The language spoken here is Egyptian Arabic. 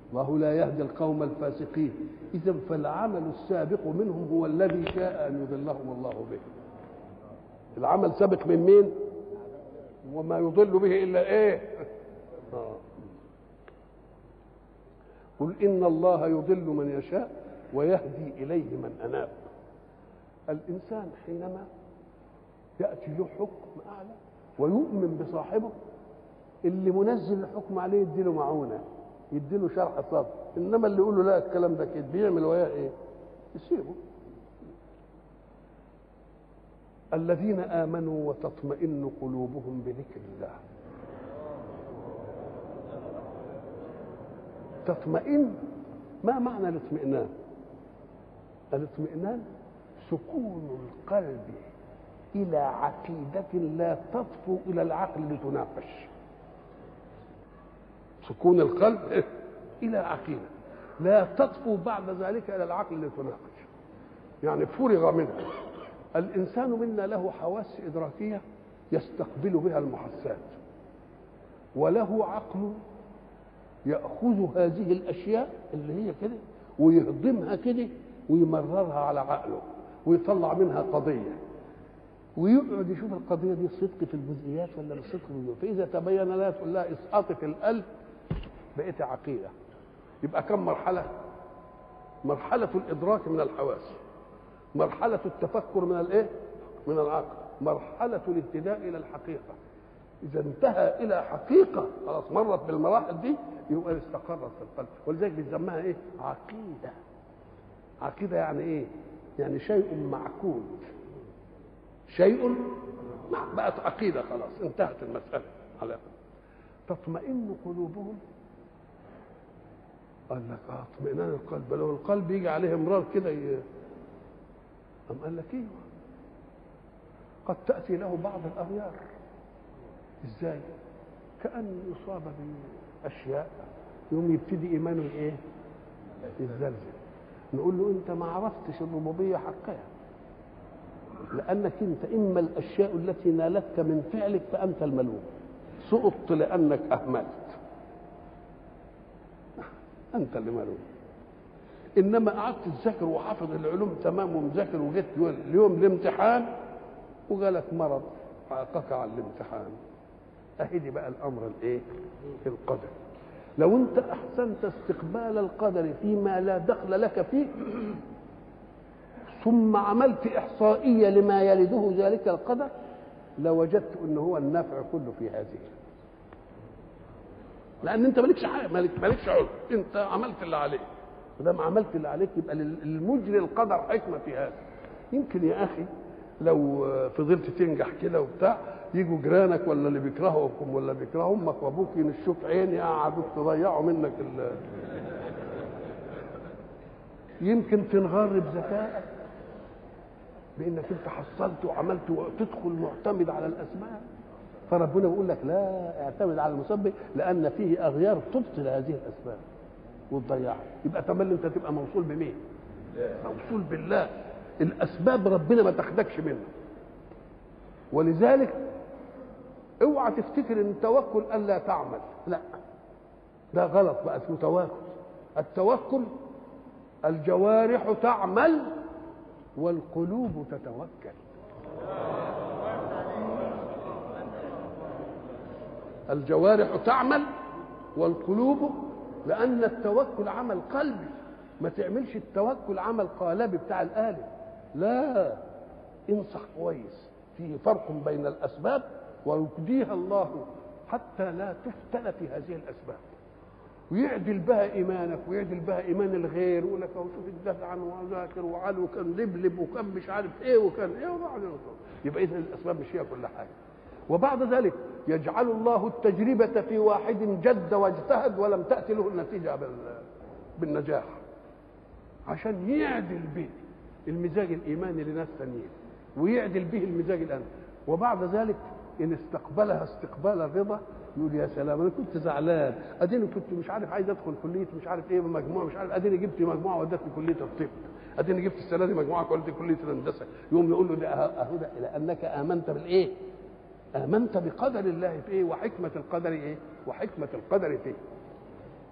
الله لا يهدي القوم الفاسقين اذا فالعمل السابق منهم هو الذي شاء ان يضلهم الله به العمل سابق من مين وما يضل به الا ايه آه. قل ان الله يضل من يشاء ويهدي اليه من اناب الانسان حينما ياتي له حكم اعلى ويؤمن بصاحبه اللي منزل الحكم عليه يديله معونه يديله شرح صدر انما اللي يقول له لا الكلام ده كده بيعمل وياه ايه يسيبه الذين امنوا وتطمئن قلوبهم بذكر الله تطمئن ما معنى الاطمئنان الاطمئنان سكون القلب الى عقيده لا تطفو الى العقل لتناقش سكون القلب إيه؟ الى العقيده لا تطفو بعد ذلك الى العقل لتناقش يعني فرغ منها الانسان منا له حواس ادراكيه يستقبل بها المحسات وله عقل ياخذ هذه الاشياء اللي هي كده ويهضمها كده ويمررها على عقله ويطلع منها قضيه ويقعد يشوف القضيه دي صدق في الجزئيات ولا مش صدق في الجزئيات فاذا تبين لها تقول لها اسقطي في القلب بقيت عقيده يبقى كم مرحله مرحله الادراك من الحواس مرحله التفكر من الايه من العقل مرحله الاهتداء الى الحقيقه اذا انتهى الى حقيقه خلاص مرت بالمراحل دي يبقى استقرت في القلب ولذلك بنسميها ايه عقيده عقيده يعني ايه يعني شيء معقود شيء بقت عقيده خلاص انتهت المساله على تطمئن قلوبهم قال لك اه اطمئنان القلب لو القلب يجي عليه امرار كده ي... أم قال لك ايوه قد تأتي له بعض الأغيار ازاي؟ كأن يصاب بأشياء يوم يبتدي إيمانه إيه؟ يتزلزل نقول له أنت ما عرفتش الربوبية حقها لأنك أنت إما الأشياء التي نالتك من فعلك فأنت الملوم سقطت لأنك أهملت أنت اللي ملوم انما قعدت تذاكر وحافظ العلوم تمام ومذاكر وجيت اليوم الامتحان وجالك مرض عاقك على الامتحان اهدي بقى الامر الايه القدر لو انت احسنت استقبال القدر فيما لا دخل لك فيه ثم عملت احصائيه لما يلده ذلك القدر لوجدت ان هو النفع كله في هذه لان انت مالكش حاجه مالك مالكش عذر انت عملت اللي عليك ودام عملت اللي عليك يبقى للمجري القدر حكمه في هذا يمكن يا اخي لو فضلت تنجح كده وبتاع يجوا جيرانك ولا اللي بيكرهوكم ولا بيكرهوا امك وابوك ينشوك عيني قعدوا تضيعوا منك ال يمكن تنغر بذكائك بانك انت حصلت وعملت وتدخل معتمد على الاسباب فربنا بيقول لك لا اعتمد على المسبب لان فيه اغيار تبطل هذه الاسباب وتضيعها يبقى تملي انت تبقى موصول بمين موصول بالله الاسباب ربنا ما تاخدكش منها ولذلك اوعى تفتكر ان التوكل الا تعمل لا ده غلط بقى اسمه توكل التوكل الجوارح تعمل والقلوب تتوكل الجوارح تعمل والقلوب لأن التوكل عمل قلبي ما تعملش التوكل عمل قالبي بتاع الآلة لا انصح كويس فيه فرق بين الأسباب ويقضيها الله حتى لا تفتن في هذه الأسباب ويعدل بها إيمانك ويعدل بها إيمان الغير ويقول لك شوف الدفع وذاكر وعلو وكان لبلب وكان مش عارف إيه وكان إيه وبعد يبقى إذا الأسباب مش هي كل حاجة وبعد ذلك يجعل الله التجربة في واحد جد واجتهد ولم تأتي له النتيجة بالنجاح عشان يعدل به المزاج الإيماني لناس ثانيين ويعدل به المزاج الآن وبعد ذلك إن استقبلها استقبال الرضا يقول يا سلام أنا كنت زعلان أديني كنت مش عارف عايز أدخل كلية مش عارف إيه بمجموعة مش عارف أديني جبت مجموعة ودتني كلية الطب أديني جبت السنة دي مجموعة ودتني كلية الهندسة يقوم يقول له ده أهو ده لأنك آمنت بالإيه؟ آمنت بقدر الله في إيه وحكمة القدر إيه وحكمة القدر فيه